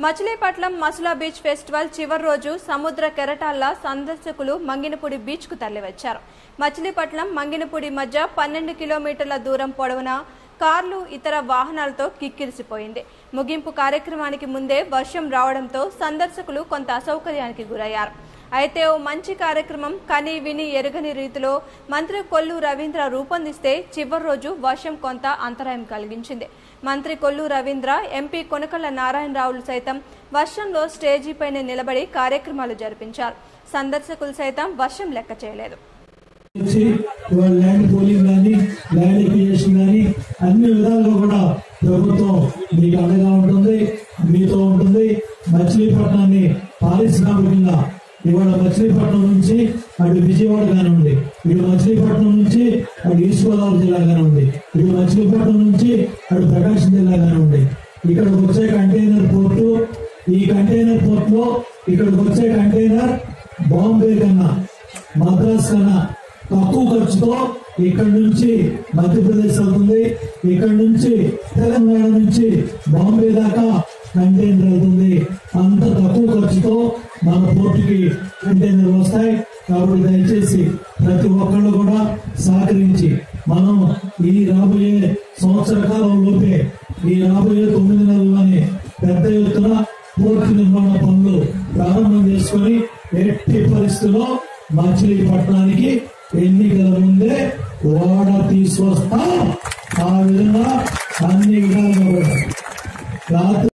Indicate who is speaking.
Speaker 1: Machilipatnam మసులా beach festival చివరి రోజు సముద్ర కెరటాల్లా సందర్శకులు మంగినపూడి బీచ్ కు తరలివచ్చారు మచిలీపట్నం మంగినపూడి మధ్య పన్నెండు కిలోమీటర్ల దూరం పొడవున కార్లు ఇతర వాహనాలతో కిక్కిరిసిపోయింది ముగింపు కార్యక్రమానికి ముందే వర్షం రావడంతో సందర్శకులు కొంత అసౌకర్యానికి గురయ్యారు అయితే ఓ మంచి కార్యక్రమం కని విని ఎరుగని రీతిలో మంత్రి కొల్లు రవీంద్ర రూపొందిస్తే చివరి రోజు వర్షం కొంత అంతరాయం కలిగించింది మంత్రి కొల్లు రవీంద్ర ఎంపీ కొనకళ్ళ నారాయణరావులు సైతం వర్షంలో స్టేజీపైన నిలబడి కార్యక్రమాలు జరిపించారు సందర్శకులు సైతం వర్షం లెక్క చేయలేదు
Speaker 2: వచ్చి ఇవాళ ల్యాండ్ పోలింగ్ కానీ ల్యాండ్ ఎక్విజేషన్ కానీ అన్ని విధాలుగా కూడా ప్రభుత్వం మీకు అండగా ఉంటుంది మీతో ఉంటుంది మచిలీపట్నాన్ని పారిశ్రామికంగా ఇవాళ మచిలీపట్నం నుంచి అటు విజయవాడ కానివ్వండి ఇటు మచిలీపట్నం నుంచి అటు ఈస్ట్ గోదావరి జిల్లా కానివ్వండి ఇటు మచిలీపట్నం నుంచి అటు ప్రకాశం జిల్లా కానివ్వండి ఇక్కడికి వచ్చే కంటైనర్ పోర్టు ఈ కంటైనర్ పోర్ట్ లో ఇక్కడికి వచ్చే కంటైనర్ బాంబే కన్నా మద్రాస్ కన్నా తక్కువ ఖర్చుతో ఇక్కడ నుంచి మధ్యప్రదేశ్ అవుతుంది ఇక్కడ నుంచి తెలంగాణ నుంచి బాంబే దాకా కంటైనర్ అవుతుంది అంత తక్కువ ఖర్చుతో మన పోర్టుకి కంటైనర్ వస్తాయి కాబట్టి దయచేసి ప్రతి ఒక్కళ్ళు కూడా సహకరించి మనం ఈ రాబోయే సంవత్సర కాలం లోపే ఈ రాబోయే తొమ్మిది నెలల్లోనే పెద్ద ఎత్తున పోర్టు నిర్మాణ పనులు ప్రారంభం చేసుకొని ఎట్టి పరిస్థితుల్లో మచిలీపట్నానికి ఎన్నికల ముందే ఓడ తీసుకొస్తాం ఆ విధంగా అన్ని విధాలుగా కూడా రాత్రి